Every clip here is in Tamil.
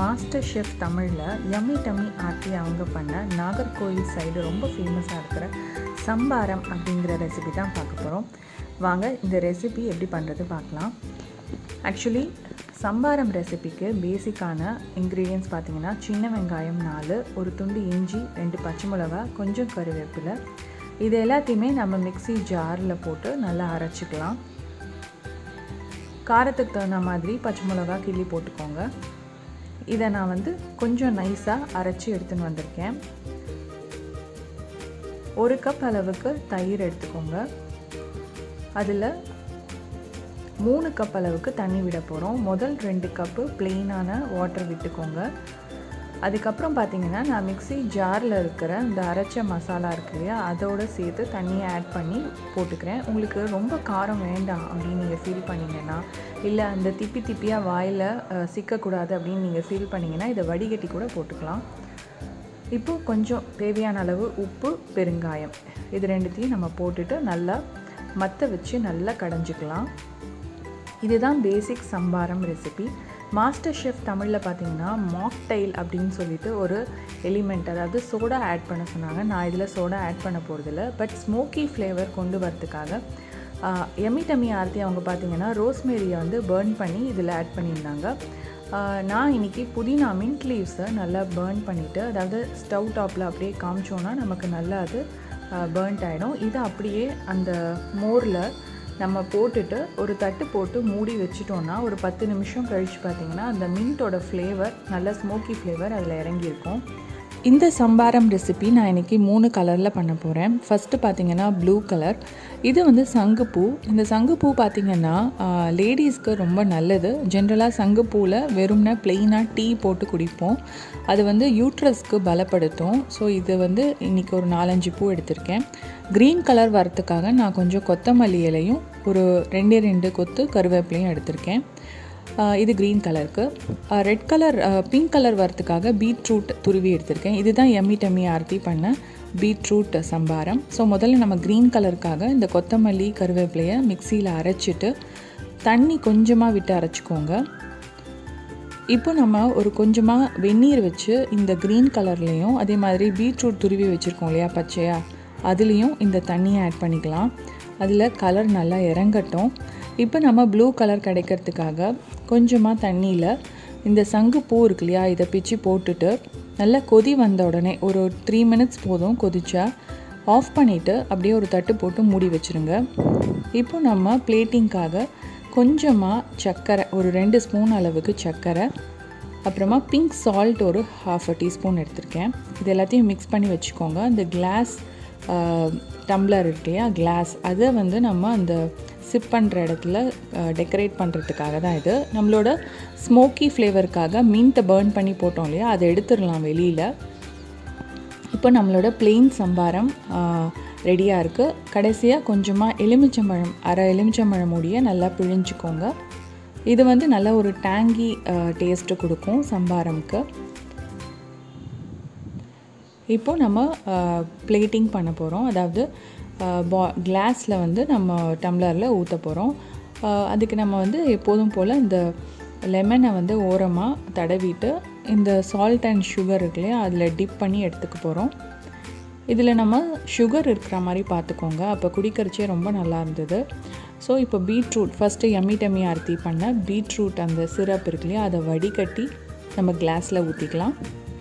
மாஸ்டர் ஷெஃப் தமிழில் யம்மி டம்மி ஆர்த்தி அவங்க பண்ண நாகர்கோயில் சைடு ரொம்ப ஃபேமஸாக இருக்கிற சம்பாரம் அப்படிங்கிற ரெசிபி தான் பார்க்க போகிறோம் வாங்க இந்த ரெசிபி எப்படி பண்ணுறது பார்க்கலாம் ஆக்சுவலி சம்பாரம் ரெசிபிக்கு பேசிக்கான இன்க்ரீடியன்ஸ் பார்த்தீங்கன்னா சின்ன வெங்காயம் நாலு ஒரு துண்டு இஞ்சி ரெண்டு பச்சை மிளகா கொஞ்சம் கருவேப்பிலை இது எல்லாத்தையுமே நம்ம மிக்ஸி ஜாரில் போட்டு நல்லா அரைச்சிக்கலாம் காரத்துக்கு தகுந்த மாதிரி பச்சை மிளகா கிள்ளி போட்டுக்கோங்க இதை நான் வந்து கொஞ்சம் நைஸாக அரைச்சி எடுத்துன்னு வந்திருக்கேன் ஒரு கப் அளவுக்கு தயிர் எடுத்துக்கோங்க அதில் மூணு கப் அளவுக்கு தண்ணி விட போகிறோம் முதல் ரெண்டு கப்பு பிளெயினான வாட்டர் விட்டுக்கோங்க அதுக்கப்புறம் பார்த்தீங்கன்னா நான் மிக்ஸி ஜாரில் இருக்கிற இந்த அரைச்ச மசாலா இருக்கு இல்லையா அதோடு சேர்த்து தண்ணியை ஆட் பண்ணி போட்டுக்கிறேன் உங்களுக்கு ரொம்ப காரம் வேண்டாம் அப்படின்னு நீங்கள் ஃபீல் பண்ணிங்கன்னா இல்லை அந்த திப்பி திப்பியாக வாயில் சிக்கக்கூடாது அப்படின்னு நீங்கள் ஃபீல் பண்ணிங்கன்னா இதை வடிகட்டி கூட போட்டுக்கலாம் இப்போது கொஞ்சம் தேவையான அளவு உப்பு பெருங்காயம் இது ரெண்டுத்தையும் நம்ம போட்டுட்டு நல்லா மற்ற வச்சு நல்லா கடைஞ்சிக்கலாம் இதுதான் basic sambharam recipe master chef தமிழில் பார்த்தீங்கன்னா மாக்டைல் அப்படின்னு சொல்லிட்டு ஒரு எலிமெண்ட் அதாவது சோடா ஆட் பண்ண சொன்னாங்க நான் இதில் சோடா ஆட் பண்ண போகிறதில்ல பட் ஸ்மோக்கி ஃப்ளேவர் கொண்டு வரதுக்காக எமி டம்மி ஆர்த்தி அவங்க பார்த்தீங்கன்னா ரோஸ்மேரியை வந்து பேர்ன் பண்ணி இதில் ஆட் பண்ணியிருந்தாங்க நான் இன்றைக்கி புதினா மின்ட் லீவ்ஸை நல்லா பேர்ன் பண்ணிவிட்டு அதாவது ஸ்டவ் டாப்பில் அப்படியே காமிச்சோன்னா நமக்கு நல்லா அது பேர்ன்ட் ஆகிடும் இதை அப்படியே அந்த மோரில் நம்ம போட்டுட்டு ஒரு தட்டு போட்டு மூடி வச்சிட்டோன்னா ஒரு பத்து நிமிஷம் கழித்து பார்த்திங்கன்னா அந்த மின்ட்டோட ஃப்ளேவர் நல்ல ஸ்மோக்கி ஃப்ளேவர் அதில் இறங்கியிருக்கும் இந்த சம்பாரம் ரெசிபி நான் இன்றைக்கி மூணு கலரில் பண்ண போகிறேன் ஃபஸ்ட்டு பார்த்திங்கன்னா ப்ளூ கலர் இது வந்து சங்குப்பூ இந்த சங்குப்பூ பார்த்திங்கன்னா லேடிஸ்க்கு ரொம்ப நல்லது ஜென்ரலாக சங்குப்பூவில் வெறும்னா ப்ளெயினாக டீ போட்டு குடிப்போம் அது வந்து யூட்ரஸ்க்கு பலப்படுத்தும் ஸோ இது வந்து இன்றைக்கி ஒரு நாலஞ்சு பூ எடுத்திருக்கேன் க்ரீன் கலர் வரத்துக்காக நான் கொஞ்சம் கொத்தமல்லி இலையும் ஒரு ரெண்டே ரெண்டு கொத்து கருவேப்பிலையும் எடுத்திருக்கேன் இது க்ரீன் கலருக்கு ரெட் கலர் பிங்க் கலர் வரத்துக்காக பீட்ரூட் துருவி எடுத்திருக்கேன் இதுதான் எம்மி டம்மி ஆர்த்தி பண்ண பீட்ரூட் சம்பாரம் ஸோ முதல்ல நம்ம க்ரீன் கலருக்காக இந்த கொத்தமல்லி கருவேப்பிலையை மிக்சியில் அரைச்சிட்டு தண்ணி கொஞ்சமாக விட்டு அரைச்சிக்கோங்க இப்போ நம்ம ஒரு கொஞ்சமாக வெந்நீர் வச்சு இந்த க்ரீன் கலர்லேயும் அதே மாதிரி பீட்ரூட் துருவி வச்சுருக்கோம் இல்லையா பச்சையாக அதுலேயும் இந்த தண்ணியை ஆட் பண்ணிக்கலாம் அதில் கலர் நல்லா இறங்கட்டும் இப்போ நம்ம ப்ளூ கலர் கிடைக்கிறதுக்காக கொஞ்சமாக தண்ணியில் இந்த சங்கு பூ இருக்கு இல்லையா இதை பிச்சு போட்டுட்டு நல்லா கொதி வந்த உடனே ஒரு த்ரீ மினிட்ஸ் போதும் கொதிச்சா ஆஃப் பண்ணிவிட்டு அப்படியே ஒரு தட்டு போட்டு மூடி வச்சுருங்க இப்போ நம்ம பிளேட்டிங்க்காக கொஞ்சமாக சர்க்கரை ஒரு ரெண்டு ஸ்பூன் அளவுக்கு சர்க்கரை அப்புறமா பிங்க் சால்ட் ஒரு ஹாஃப் அ டீஸ்பூன் எடுத்திருக்கேன் இது எல்லாத்தையும் மிக்ஸ் பண்ணி வச்சுக்கோங்க இந்த கிளாஸ் டம்ளர் இருக்கு இல்லையா கிளாஸ் அதை வந்து நம்ம அந்த சிப் பண்ணுற இடத்துல டெக்கரேட் பண்ணுறதுக்காக தான் இது நம்மளோட ஸ்மோக்கி ஃப்ளேவருக்காக மீன்ட்டை பேர்ன் பண்ணி போட்டோம் இல்லையா அதை எடுத்துடலாம் வெளியில் இப்போ நம்மளோட பிளெயின் சம்பாரம் ரெடியாக இருக்குது கடைசியாக கொஞ்சமாக எலுமிச்சம்பழம் அரை எலுமிச்சம்பழம் முடிய நல்லா பிழிஞ்சிக்கோங்க இது வந்து நல்ல ஒரு டேங்கி டேஸ்ட்டு கொடுக்கும் சம்பாரம்க்கு இப்போ நம்ம பிளேட்டிங் பண்ண போகிறோம் அதாவது பா கிளாஸில் வந்து நம்ம டம்ளரில் ஊற்ற போகிறோம் அதுக்கு நம்ம வந்து எப்போதும் போல் இந்த லெமனை வந்து ஓரமாக தடவிட்டு இந்த சால்ட் அண்ட் சுகர் இருக்கு இல்லையா அதில் டிப் பண்ணி எடுத்துக்க போகிறோம் இதில் நம்ம சுகர் இருக்கிற மாதிரி பார்த்துக்கோங்க அப்போ குடிக்கிறச்சே ரொம்ப நல்லா இருந்தது ஸோ இப்போ beetroot first yummy tummy Aarthi பண்ண பீட்ரூட் அந்த சிரப் இருக்கு இல்லையா அதை வடிகட்டி நம்ம கிளாஸில் ஊற்றிக்கலாம்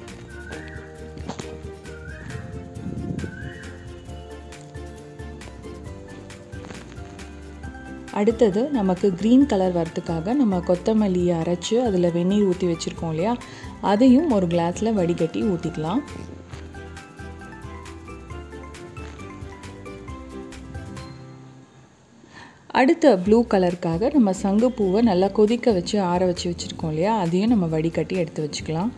அடுத்தது நமக்கு க்ரீன் கலர் வரத்துக்காக நம்ம கொத்தமல்லியை அரைச்சி அதில் வெந்நீர் ஊற்றி வச்சுருக்கோம் இல்லையா அதையும் ஒரு கிளாஸில் வடிகட்டி ஊற்றிக்கலாம் அடுத்த ப்ளூ கலருக்காக நம்ம சங்குப்பூவை நல்லா கொதிக்க வச்சு ஆற வச்சு வச்சுருக்கோம் இல்லையா அதையும் நம்ம வடிகட்டி எடுத்து வச்சுக்கலாம்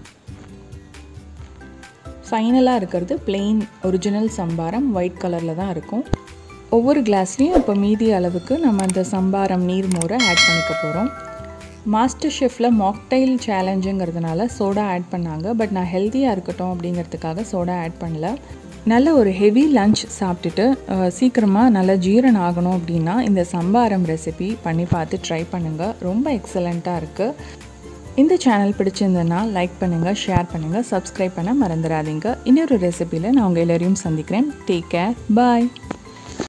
ஃபைனலாக இருக்கிறது பிளெயின் ஒரிஜினல் சம்பாரம் ஒயிட் கலரில் தான் இருக்கும் ஒவ்வொரு கிளாஸ்லேயும் இப்போ மீதி அளவுக்கு நம்ம அந்த சம்பாரம் நீர் மோரை ஆட் பண்ணிக்க போகிறோம் மாஸ்டர் ஷெஃப்பில் மாக்டைல் சேலஞ்சுங்கிறதுனால சோடா ஆட் பண்ணாங்க பட் நான் ஹெல்த்தியாக இருக்கட்டும் அப்படிங்கிறதுக்காக சோடா ஆட் பண்ணல நல்ல ஒரு ஹெவி லஞ்ச் சாப்பிட்டுட்டு சீக்கிரமாக நல்லா ஜீரணம் ஆகணும் அப்படின்னா இந்த சம்பாரம் ரெசிபி பண்ணி பார்த்து ட்ரை பண்ணுங்கள் ரொம்ப எக்ஸலண்ட்டாக இருக்குது இந்த சேனல் பிடிச்சிருந்ததுன்னா லைக் பண்ணுங்கள் ஷேர் பண்ணுங்கள் சப்ஸ்கிரைப் பண்ண மறந்துடாதீங்க இன்னொரு ரெசிபியில் நான் உங்கள் எல்லோரையும் சந்திக்கிறேன் டேக் கேர் பாய்